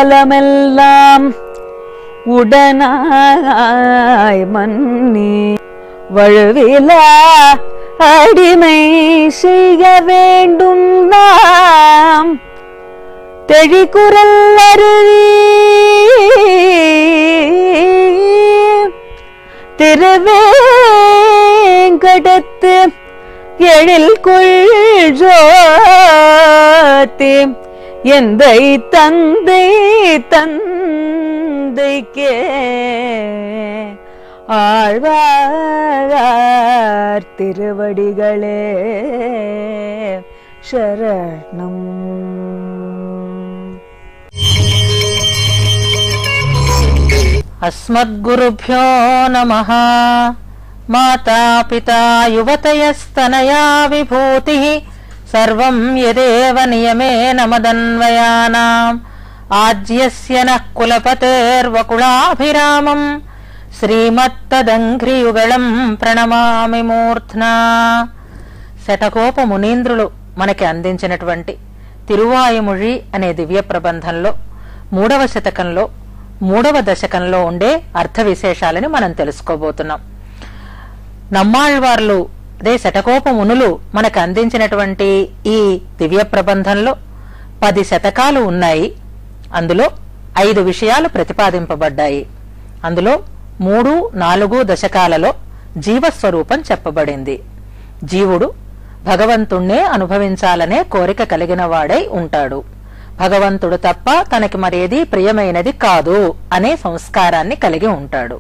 காலமெல்லாம் உடனாய் மன்னி வழுவிலா அடிமை செய்ய வேண்டும் நாம் தெழிக்குரல் அருவி திருவேங்கடத்து எழில் கொள் ஜோதி எந்தை தந்தை தந்தைக்கே ஆழ்வார் திருவடிகளே சரணம் अस्मद्गुरुभ्यो नमः मातापिता युवतयस्तनया विभूतिः सर्वं यदेव नियमेन मदन्वयानाम् आज्यस्य नः कुलपतेर्वकुलाभिरामम् శ్రీమత్తదంఘ్రియుగళం ప్రణమామి మూర్ధ్నా శటకోప మునీంద్రులు మనకి అందించినటువంటి తిరువాయుముళి అనే దివ్య ప్రబంధంలో మూడవ శతకంలో మూడవ దశకంలో ఉండే అర్థ విశేషాలని మనం తెలుసుకోబోతున్నాం నమ్మాళ్వార్లు అదే శటకోప మునులు మనకు అందించినటువంటి ఈ దివ్య ప్రబంధంలో పది శతకాలు ఉన్నాయి అందులో ఐదు విషయాలు ప్రతిపాదింపబడ్డాయి అందులో మూడు నాలుగు దశకాలలో జీవస్వరూపం చెప్పబడింది జీవుడు భగవంతుణ్ణే అనుభవించాలనే కోరిక కలిగిన వాడై ఉంటాడు భగవంతుడు తప్ప తనకి మరేది ప్రియమైనది కాదు అనే సంస్కారాన్ని కలిగి ఉంటాడు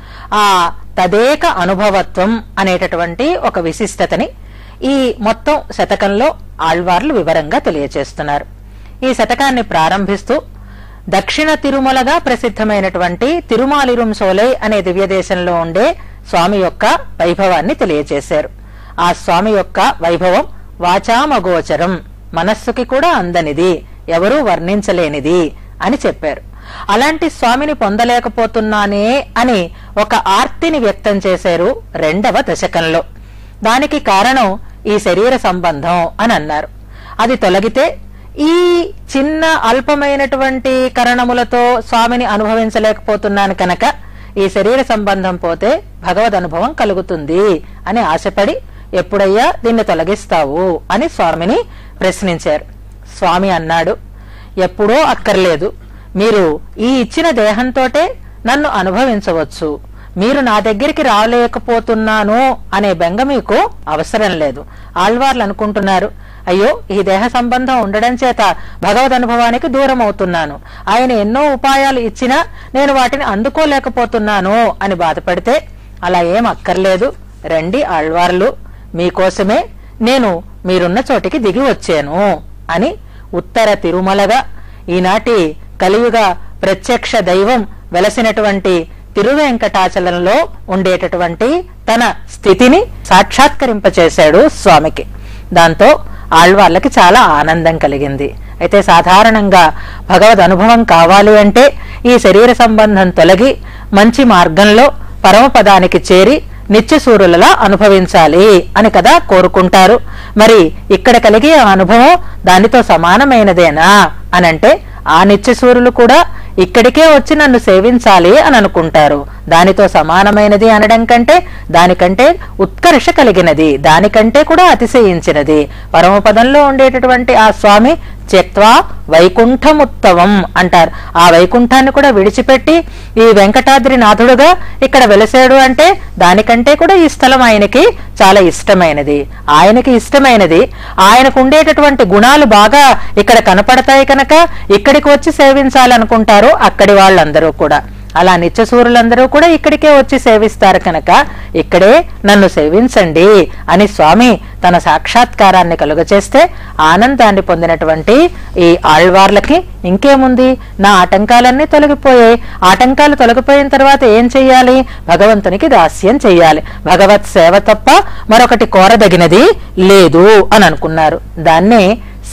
ఆ తదేక అనుభవత్వం అనేటటువంటి ఒక విశిష్టతని ఈ మొత్తం శతకంలో ఆళ్వార్లు వివరంగా తెలియచేస్తున్నారు ఈ శతకాన్ని ప్రారంభిస్తూ దక్షిణ తిరుమలగా ప్రసిద్ధమైనటువంటి తిరుమాలిరుం సోలై అనే దివ్యదేశంలో ఉండే స్వామి యొక్క వైభవాన్ని తెలియచేశారు ఆ స్వామి యొక్క వైభవం వాచామగోచరం మనస్సుకి కూడా అందనిది ఎవరూ వర్ణించలేనిది అని చెప్పారు అలాంటి స్వామిని పొందలేకపోతున్నానే అని ఒక ఆర్తిని వ్యక్తం చేశారు రెండవ దశకంలో దానికి కారణం ఈ శరీర సంబంధం అని అన్నారు అది తొలగితే ఈ చిన్న అల్పమైనటువంటి కరణములతో స్వామిని అనుభవించలేకపోతున్నాను కనుక ఈ శరీర సంబంధం పోతే భగవద్ అనుభవం కలుగుతుంది అని ఆశపడి ఎప్పుడయ్యా దీన్ని తొలగిస్తావు అని స్వామిని ప్రశ్నించారు స్వామి అన్నాడు ఎప్పుడో అక్కర్లేదు మీరు ఈ ఇచ్చిన దేహంతోటే నన్ను అనుభవించవచ్చు మీరు నా దగ్గరికి రాలేకపోతున్నాను అనే బెంగ మీకు అవసరం లేదు ఆళ్వార్లు అనుకుంటున్నారు అయ్యో ఈ దేహ సంబంధం ఉండడం చేత భగవద్ అనుభవానికి దూరం అవుతున్నాను ఆయన ఎన్నో ఉపాయాలు ఇచ్చినా నేను వాటిని అందుకోలేకపోతున్నాను అని బాధపడితే అలా ఏం అక్కర్లేదు రండి ఆళ్వార్లు మీకోసమే నేను మీరున్న చోటికి దిగి వచ్చాను అని ఉత్తర తిరుమలగా ఈనాటి కలియుగ ప్రత్యక్ష దైవం వెలసినటువంటి తిరువెంకటాచలంలో ఉండేటటువంటి తన స్థితిని సాక్షాత్కరింపచేశాడు స్వామికి దాంతో ఆళ్వార్లకి చాలా ఆనందం కలిగింది అయితే సాధారణంగా భగవద్ అనుభవం కావాలి అంటే ఈ శరీర సంబంధం తొలగి మంచి మార్గంలో పరమపదానికి చేరి నిత్యసూరులలా అనుభవించాలి అని కదా కోరుకుంటారు మరి ఇక్కడ కలిగే ఆ అనుభవం దానితో సమానమైనదేనా అనంటే ఆ నిత్యసూరులు కూడా ఇక్కడికే వచ్చి నన్ను సేవించాలి అని అనుకుంటారు దానితో సమానమైనది అనడం కంటే దానికంటే ఉత్కర్ష కలిగినది దానికంటే కూడా అతిశయించినది పరమపదంలో ఉండేటటువంటి ఆ స్వామి త్యక్వా వైకుంఠముత్తవం అంటారు ఆ వైకుంఠాన్ని కూడా విడిచిపెట్టి ఈ వెంకటాద్రి నాథుడుగా ఇక్కడ వెలసాడు అంటే దానికంటే కూడా ఈ స్థలం ఆయనకి చాలా ఇష్టమైనది ఆయనకి ఇష్టమైనది ఆయనకు ఉండేటటువంటి గుణాలు బాగా ఇక్కడ కనపడతాయి కనుక ఇక్కడికి వచ్చి సేవించాలనుకుంటారు అక్కడి వాళ్ళందరూ కూడా అలా నిత్యసూరులందరూ కూడా ఇక్కడికే వచ్చి సేవిస్తారు కనుక ఇక్కడే నన్ను సేవించండి అని స్వామి తన సాక్షాత్కారాన్ని కలుగచేస్తే ఆనందాన్ని పొందినటువంటి ఈ ఆళ్వార్లకి ఇంకేముంది నా ఆటంకాలన్నీ తొలగిపోయాయి ఆటంకాలు తొలగిపోయిన తర్వాత ఏం చెయ్యాలి భగవంతునికి దాస్యం చెయ్యాలి భగవత్ సేవ తప్ప మరొకటి కోరదగినది లేదు అని అనుకున్నారు దాన్నే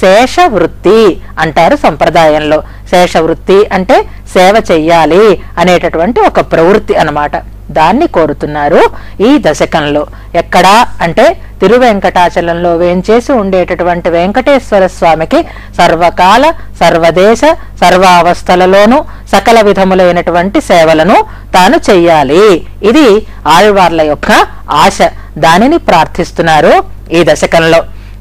శేష వృత్తి అంటారు సంప్రదాయంలో శేష వృత్తి అంటే సేవ చెయ్యాలి అనేటటువంటి ఒక ప్రవృత్తి అన్నమాట దాన్ని కోరుతున్నారు ఈ దశకంలో ఎక్కడా అంటే తిరువెంకటాచలంలో వేంచేసి ఉండేటటువంటి వెంకటేశ్వర స్వామికి సర్వకాల సర్వదేశ సర్వావస్థలలోనూ సకల విధములైనటువంటి సేవలను తాను చెయ్యాలి ఇది ఆళ్వార్ల యొక్క ఆశ దానిని ప్రార్థిస్తున్నారు ఈ దశకంలో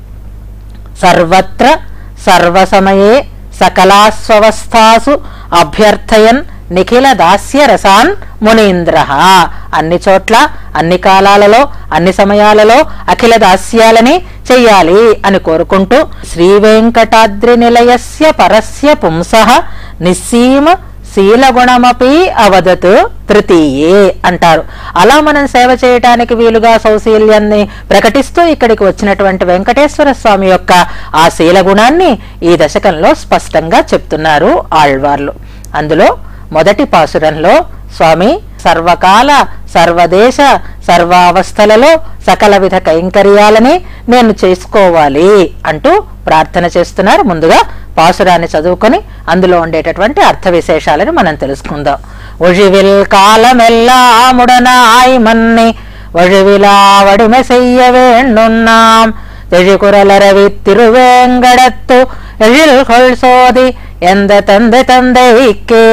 సర్వత్ర సర్వసమయే సకలాస్వస్థాసు అభ్యర్థయన్ నిఖిల దాస్య రసాన్ మునీంద్ర అన్ని చోట్ల అన్ని కాలాలలో అన్ని సమయాలలో అఖిల దాస్యాలని చెయ్యాలి అని కోరుకుంటూ శ్రీ వెంకటాద్రి నిలయస్య పరస్య పుంస నిస్సీమ శీలగుణమపి అవదతు తృతీయే అంటారు అలా మనం సేవ చేయటానికి వీలుగా సౌశీల్యాన్ని ప్రకటిస్తూ ఇక్కడికి వచ్చినటువంటి వెంకటేశ్వర స్వామి యొక్క ఆ శీలగుణాన్ని ఈ దశకంలో స్పష్టంగా చెప్తున్నారు ఆళ్వార్లు అందులో మొదటి పాసురంలో స్వామి సర్వకాల సర్వదేశ సర్వావస్థలలో సకల విధ కైంకర్యాలని నేను చేసుకోవాలి అంటూ ప్రార్థన చేస్తున్నారు ముందుగా పాసురాన్ని చదువుకొని అందులో ఉండేటటువంటి అర్థ విశేషాలను మనం తెలుసుకుందాం ఒழிவில் காலமெல்லாமுடனாய் மன்னி ஒழிவிலா வடிமை செய்ய வேண்டுன்னாம் தெழிகுரலரவி திருவேங்கடத்து எழில்கொள் சோதி ఎంద తందె తందైకే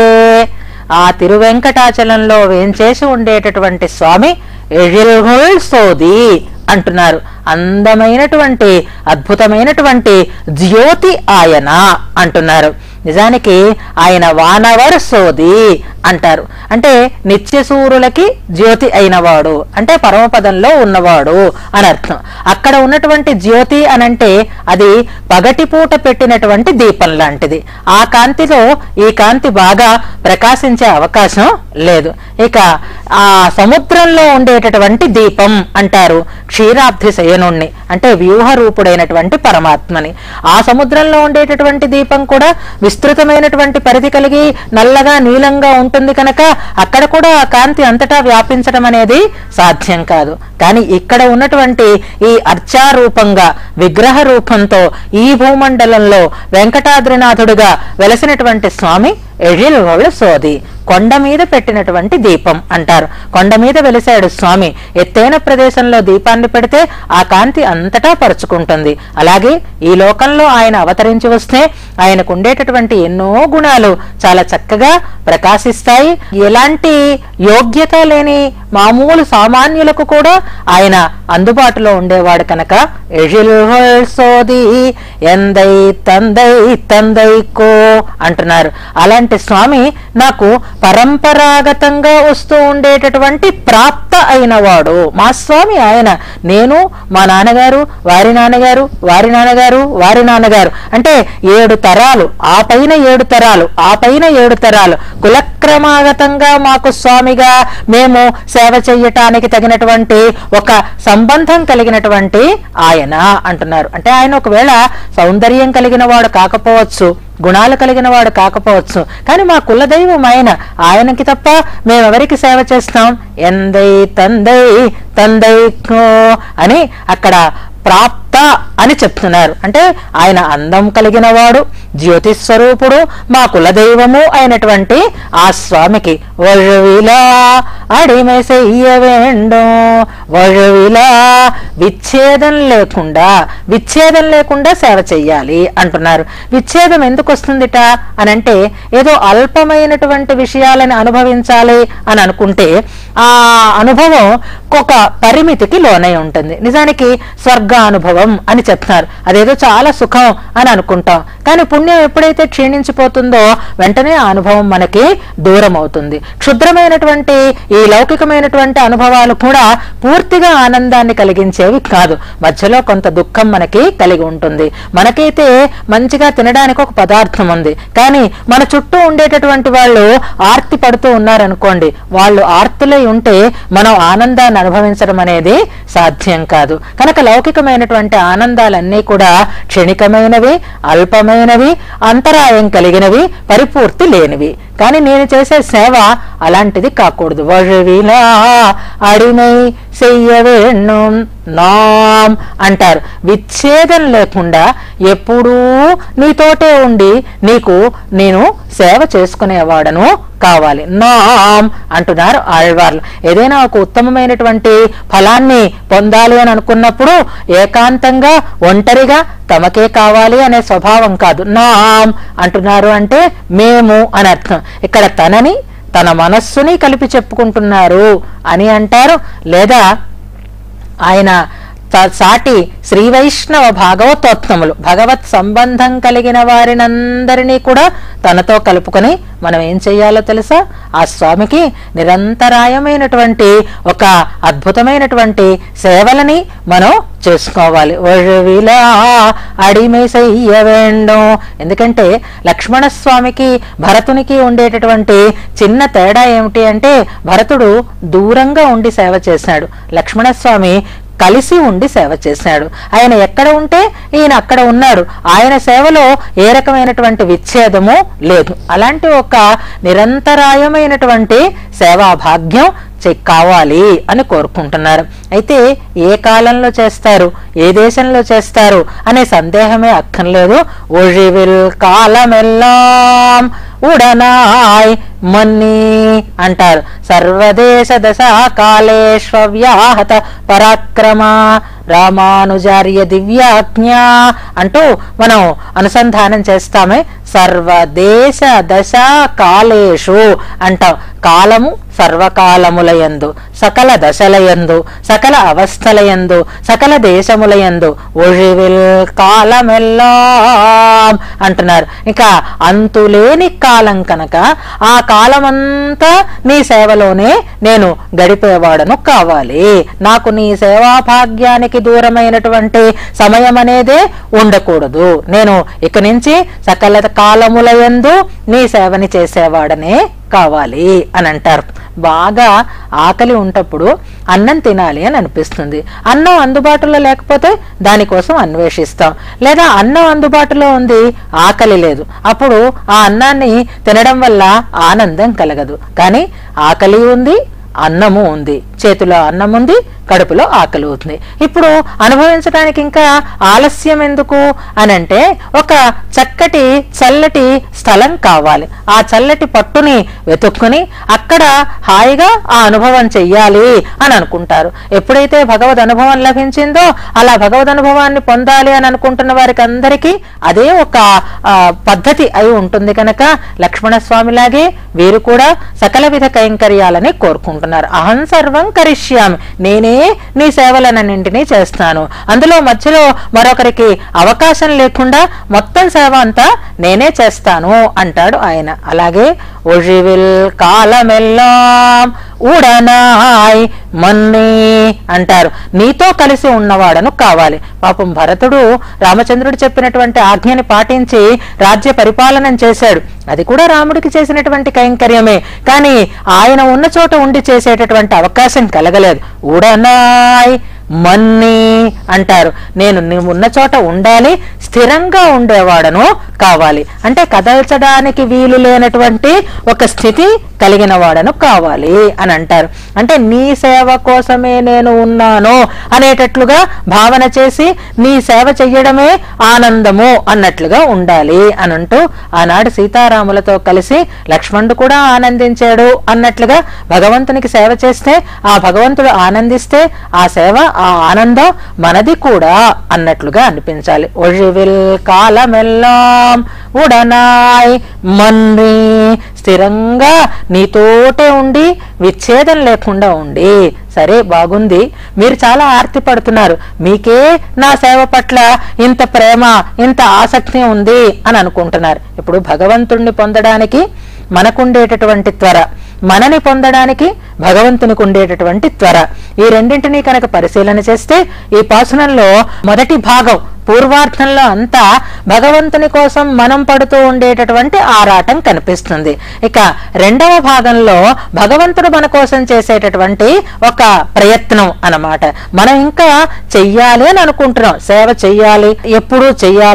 ఆ తిరువెంకటాచలంలో వేంచేసి ఉండేటటువంటి స్వామి ఎழிల్గొల్ సోది అంటున్నారు అందమైనటువంటి అద్భుతమైనటువంటి జ్యోతి ఆయన అంటున్నారు నిజానికి ఆయన వానవర్ సోది అంటారు అంటే నిత్యసూరులకి జ్యోతి అయినవాడు అంటే పరమపదంలో ఉన్నవాడు అని అర్థం అక్కడ ఉన్నటువంటి జ్యోతి అనంటే అది పగటిపూట పెట్టినటువంటి దీపం లాంటిది ఆ కాంతిలో ఈ కాంతి బాగా ప్రకాశించే అవకాశం లేదు ఇక ఆ సముద్రంలో ఉండేటటువంటి దీపం అంటారు క్షీరాబ్ధి శయనుణ్ణి అంటే వ్యూహ రూపుడైనటువంటి పరమాత్మని ఆ సముద్రంలో ఉండేటటువంటి దీపం కూడా విస్తృతమైనటువంటి పరిధి కలిగి నల్లగా నీలంగా ఉంటుంది కనుక అక్కడ కూడా ఆ కాంతి అంతటా వ్యాపించడం అనేది సాధ్యం కాదు కానీ ఇక్కడ ఉన్నటువంటి ఈ అర్చారూపంగా విగ్రహ రూపంతో ఈ భూమండలంలో వెంకటాద్రినాథుడుగా వెలసినటువంటి స్వామి ఎழிల్గొళ్ళు సోది కొండ మీద పెట్టినటువంటి దీపం అంటారు కొండ మీద వెలిసాడు స్వామి ఎత్తైన ప్రదేశంలో దీపాన్ని పెడితే ఆ కాంతి అంతటా పరుచుకుంటుంది అలాగే ఈ లోకంలో ఆయన అవతరించి వస్తే ఆయనకు ఉండేటటువంటి ఎన్నో గుణాలు చాలా చక్కగా ప్రకాశిస్తాయి ఎలాంటి యోగ్యత లేని మామూలు సామాన్యులకు కూడా ఆయన అందుబాటులో ఉండేవాడు కనుక ఎழிల్గొల్ సోది ఎందై తందై తందైకో అంటున్నారు అలాంటి స్వామి నాకు పరంపరాగతంగా వస్తూ ఉండేటటువంటి ప్రాప్త అయిన వాడు మా స్వామి ఆయన నేను మా నాన్నగారు వారి నాన్నగారు వారి నాన్నగారు వారి నాన్నగారు అంటే ఏడు తరాలు ఆ పైన ఏడు తరాలు ఆ పైన ఏడు తరాలు కులక్రమాగతంగా మాకు స్వామిగా మేము సేవ చెయ్యటానికి తగినటువంటి ఒక సంబంధం కలిగినటువంటి ఆయన అంటున్నారు అంటే ఆయన ఒకవేళ సౌందర్యం కలిగిన వాడు కాకపోవచ్చు గుణాలు కలిగిన వాడు కాకపోవచ్చు కానీ మా కులదైవం ఆయన ఆయనకి తప్ప మేమెవరికి సేవ చేస్తాం ఎందై తందై తందైకో అని అక్కడ ప్రాప్త అని చెప్తున్నారు అంటే ఆయన అందం కలిగిన వాడు జ్యోతి స్వరూపుడు మా కులదైవము అయినటువంటి ఆ స్వామికి వழுవిలా అడిమె చెయ్య వేండం వழுవిలా విచ్ఛేదం లేకుండా విచ్ఛేదం లేకుండా సేవ చెయ్యాలి అంటున్నారు విచ్ఛేదం ఎందుకు వస్తుందిట అని అంటే ఏదో అల్పమైనటువంటి విషయాలని అనుభవించాలి అని అనుకుంటే ఆ అనుభవం ఒక పరిమితికి లోనై ఉంటుంది నిజానికి స్వర్గ అనుభవం అని చెప్తున్నారు అదేదో చాలా సుఖం అని అనుకుంటాం కానీ పుణ్యం ఎప్పుడైతే క్షీణించిపోతుందో వెంటనే ఆ అనుభవం మనకి దూరం అవుతుంది క్షుద్రమైనటువంటి ఈ లౌకికమైనటువంటి అనుభవాలు కూడా పూర్తిగా ఆనందాన్ని కలిగించేవి కాదు మధ్యలో కొంత దుఃఖం మనకి కలిగి ఉంటుంది మనకైతే మంచిగా తినడానికి ఒక పదార్థం ఉంది కానీ మన చుట్టూ ఉండేటటువంటి వాళ్ళు ఆర్తి పడుతూ ఉన్నారనుకోండి వాళ్ళు ఆర్తులై ఉంటే మనం ఆనందాన్ని అనుభవించడం అనేది సాధ్యం కాదు కనుక లౌకికమైనటువంటి ఆనందాలన్నీ కూడా క్షణికమైనవి అల్పమైనవి అంతరాయం కలిగినవి పరిపూర్తి లేనివి కానీ నేను చేసే సేవ అలాంటిది కాకూడదు వழுవిలా అడిమై చెయ్య వేణుం నాం అంటారు విచ్ఛేదం లేకుండా ఎప్పుడూ నీతోటే ఉండి నీకు నేను సేవ చేసుకునేవాడను కావాలి నాం అంటున్నారు ఆళ్వార్లు ఏదైనా ఒక ఉత్తమమైనటువంటి ఫలాన్ని పొందాలి అని అనుకున్నప్పుడు ఏకాంతంగా ఒంటరిగా తమకే కావాలి అనే స్వభావం కాదు నాం అంటున్నారు అంటే మేము అని అర్థం ఇక్కడ తనని తన మనస్సుని కలిపి చెప్పుకుంటున్నారు అని అంటారు లేదా ఆయన త- సాటి శ్రీ వైష్ణవ భాగవతోత్తములు భగవత్ సంబంధం కలిగిన వారినందరినీ కూడా తనతో కలుపుకొని మనం ఏం చెయ్యాలో తెలుసా ఆ స్వామికి నిరంతరాయమైనటువంటి ఒక అద్భుతమైనటువంటి సేవలని మనం చేసుకోవాలి ఒழுవిలా అడిమే చెయ్య వేండం ఎందుకంటే లక్ష్మణ స్వామికి భరతునికి ఉండేటటువంటి చిన్న తేడా ఏమిటి అంటే భరతుడు దూరంగా ఉండి సేవ చేశాడు లక్ష్మణస్వామి కలిసి ఉండి సేవ చేశాడు ఆయన ఎక్కడ ఉంటే ఈయన అక్కడ ఉన్నాడు ఆయన సేవలో ఏ రకమైనటువంటి విచ్ఛేదము లేదు అలాంటి ఒక నిరంతరాయమైనటువంటి సేవా భాగ్యం చె- కావాలి అని కోరుకుంటున్నారు అయితే ఏ కాలంలో చేస్తారు ఏ దేశంలో చేస్తారు అనే సందేహమే అక్కర్లేదు ఒழிవిల్ కాలమెల్లాం ఉడనాయ్ మన్ని అంటారు సర్వదేశ దశ కాళేష్వ్యాహత పరాక్రమ రామానుజార్య దివ్యాజ్ఞ అంటూ మనం అనుసంధానం చేస్తామే సర్వదేశ దశ కాలేషు అంటాం కాలము సర్వకాలములయందు సకల దశలయందు సకల అవస్థలయందు సకల దేశములయందు ఒழிవిల్ కాలమెల్లాం అంటున్నారు ఇక అంతులేని కాలం కనుక ఆ కాలమంతా నీ సేవలోనే నేను గడిపేవాడను కావాలి నాకు నీ సేవా భాగ్యానికి దూరమైనటువంటి సమయం అనేదే ఉండకూడదు నేను ఇక నుంచి సకల కాలములయందు నీ సేవని చేసేవాడనే కావాలి అని అంటారు బాగా ఆకలి ఉంటప్పుడు అన్నం తినాలి అని అనిపిస్తుంది అన్నం అందుబాటులో లేకపోతే దానికోసం అన్వేషిస్తాం లేదా అన్నం అందుబాటులో ఉంది ఆకలి లేదు అప్పుడు ఆ అన్నాన్ని తినడం వల్ల ఆనందం కలగదు కానీ ఆకలి ఉంది అన్నము ఉంది చేతిలో అన్నం ఉంది కడుపులో ఆకలి అవుతుంది ఇప్పుడు అనుభవించడానికి ఇంకా ఆలస్యం ఎందుకు అని అంటే ఒక చక్కటి చల్లటి స్థలం కావాలి ఆ చల్లటి పట్టుని వెతుక్కుని అక్కడ హాయిగా ఆ అనుభవం చెయ్యాలి అని అనుకుంటారు ఎప్పుడైతే భగవద్ అనుభవం లభించిందో అలా భగవద్ అనుభవాన్ని పొందాలి అని అనుకుంటున్న వారికి అందరికీ అదే ఒక ఆ, పద్ధతి అయి ఉంటుంది కనుక లక్ష్మణ స్వామిలాగే వీరు కూడా సకల విధ కైంకర్యాలని కోరుకుంటున్నారు అహం సర్వం కరిష్యామి నేనే నీ సేవలన్నింటినీ చేస్తాను అందులో మధ్యలో మరొకరికి అవకాశం లేకుండా మొత్తం సేవ అంతా నేనే చేస్తాను అంటాడు ఆయన అలాగే ఒழிవిల్ కాలమెల్లాం ఉడనాయ్ మన్ని అంటారు నీతో కలిసి ఉన్నవాడను కావాలి పాపం భరతుడు రామచంద్రుడు చెప్పినటువంటి ఆజ్ఞని పాటించి రాజ్య పరిపాలనం చేశాడు అది కూడా రాముడికి చేసినటువంటి కైంకర్యమే కానీ ఆయన ఉన్న చోట ఉండి చేసేటటువంటి అవకాశం కలగలేదు ఉడనాయ్ మన్ని అంటారు నేను నువ్వు ఉన్న చోట ఉండాలి స్థిరంగా ఉండేవాడను కావాలి అంటే కదల్చడానికి వీలు లేనటువంటి ఒక స్థితి కలిగిన వాడను కావాలి అని అంటారు అంటే నీ సేవ కోసమే నేను ఉన్నాను అనేటట్లుగా భావన చేసి నీ సేవ చెయ్యడమే ఆనందము అన్నట్లుగా ఉండాలి అని అంటూ ఆనాడు సీతారాములతో కలిసి లక్ష్మణుడు కూడా ఆనందించాడు అన్నట్లుగా భగవంతునికి సేవ చేస్తే ఆ భగవంతుడు ఆనందిస్తే ఆ సేవ ఆ ఆనందం మనది కూడా అన్నట్లుగా అనిపించాలి ఒழிవిల్ కాలమెల్లాం ఉడనాయ్ మన్ని స్థిరంగా నీతోటే ఉండి విచ్ఛేదం లేకుండా ఉండి సరే బాగుంది మీరు చాలా ఆర్తి పడుతున్నారు మీకే నా సేవ పట్ల ఇంత ప్రేమ ఇంత ఆసక్తి ఉంది అని అనుకుంటున్నారు ఇప్పుడు భగవంతుణ్ణి పొందడానికి మనకుండేటటువంటి త్వర మనని పొందడానికి భగవంతునికి ఉండేటటువంటి త్వర ఈ రెండింటినీ కనుక పరిశీలన చేస్తే ఈ పాసునంలో మొదటి భాగం పూర్వార్థంలో అంతా భగవంతుని కోసం మనం పడుతూ ఉండేటటువంటి ఆరాటం కనిపిస్తుంది ఇక రెండవ భాగంలో భగవంతుడు మన కోసం చేసేటటువంటి ఒక ప్రయత్నం అన్నమాట మనం ఇంకా చెయ్యాలి అని అనుకుంటున్నాం సేవ చెయ్యాలి ఎప్పుడూ చెయ్యాలి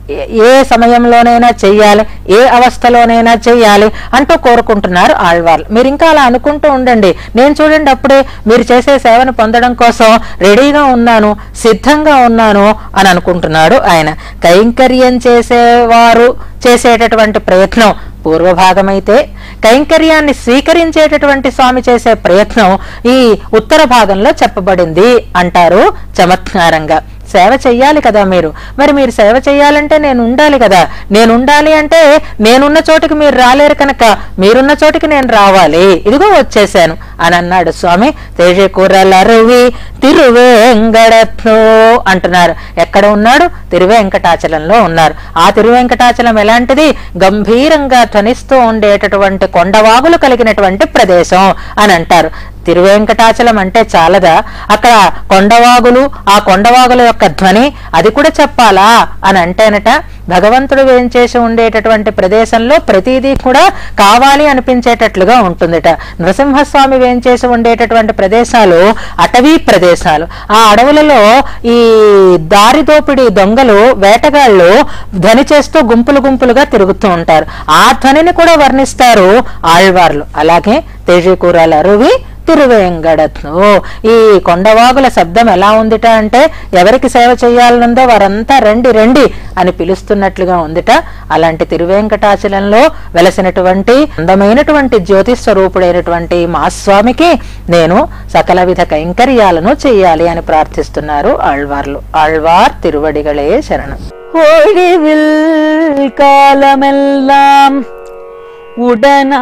ఏ- ఏ సమయంలోనైనా చెయ్యాలి ఏ అవస్థలోనైనా చెయ్యాలి అంటూ కోరుకుంటున్నారు ఆళ్వార్లు మీరు ఇంకా అలా అనుకుంటూ ఉండండి నేను చూడండి అప్పుడే మీరు చేసే సేవను పొందడం కోసం రెడీగా ఉన్నాను సిద్ధంగా ఉన్నాను అని అనుకుంటున్నాడు ఆయన కైంకర్యం చేసేవారు చేసేటటువంటి ప్రయత్నం పూర్వభాగమైతే కైంకర్యాన్ని స్వీకరించేటటువంటి స్వామి చేసే ప్రయత్నం ఈ ఉత్తర భాగంలో చెప్పబడింది అంటారు చమత్కారంగా సేవ చెయ్యాలి కదా మీరు మరి మీరు సేవ చెయ్యాలంటే నేను ఉండాలి కదా నేను ఉండాలి అంటే నేనున్న చోటికి మీరు రాలేరు కనుక మీరున్న చోటికి నేను రావాలి ఇదిగో వచ్చేసాను అని అన్నాడు స్వామి తేజకూరలరువి తిరువేంగడత్ను అంటున్నారు ఎక్కడ ఉన్నాడు తిరువేంకటాచలంలో ఉన్నారు ఆ తిరువేంకటాచలం ఎలాంటిది గంభీరంగా ధ్వనిస్తూ ఉండేటటువంటి కొండవాగులు కలిగినటువంటి ప్రదేశం అని అంటారు తిరువేంకటాచలం అంటే చాలదా అక్కడ కొండవాగులు ఆ కొండవాగుల యొక్క ధ్వని అది కూడా చెప్పాలా అని అంటేనట భగవంతుడు వేంచేసి ఉండేటటువంటి ప్రదేశంలో ప్రతిదీ కూడా కావాలి అనిపించేటట్లుగా ఉంటుందిట నృసింహస్వామి వేంచేసి ఉండేటటువంటి ప్రదేశాలు అటవీ ప్రదేశాలు ఆ అడవులలో ఈ దారి దోపిడీ దొంగలు వేటగాళ్ళు ధ్వని చేస్తూ గుంపులు గుంపులుగా తిరుగుతూ ఉంటారు ఆ ధ్వనిని కూడా వర్ణిస్తారు ఆళ్వార్లు అలాగే తేజీకూరాల అరువి తిరువేంగడత్ను ఈ కొండవాగుల శబ్దం ఎలా ఉందిట అంటే ఎవరికి సేవ చేయాలనుందో వారంతా రండి రండి అని పిలుస్తున్నట్లుగా ఉందిట అలాంటి తిరువేంకటాచలంలో వెలసినటువంటి అందమైనటువంటి జ్యోతి స్వరూపుడైనటువంటి మా స్వామికి నేను సకల విధ కైంకర్యాలను చెయ్యాలి అని ప్రార్థిస్తున్నారు ఆళ్వార్లు ఆళ్వార్ తిరువడిగళే శరణం ஒழிவில் காலமெல்லாம் உடனே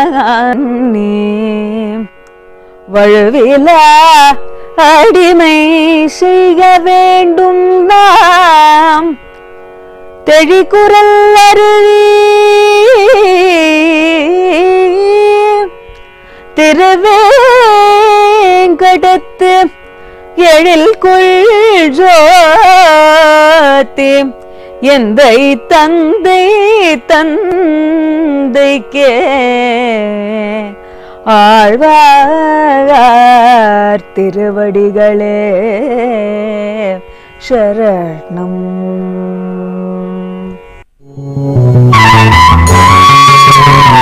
வழுவிலா அடிமை செய்ய வேண்டும் நாம் தெழிக்குரல் அருவி திருவேங்கடத்து எழில் கொள் ஜோதி எந்தை தந்தை தந்தைக்கே ஆழ்வார் திருவடிகளே சரணம்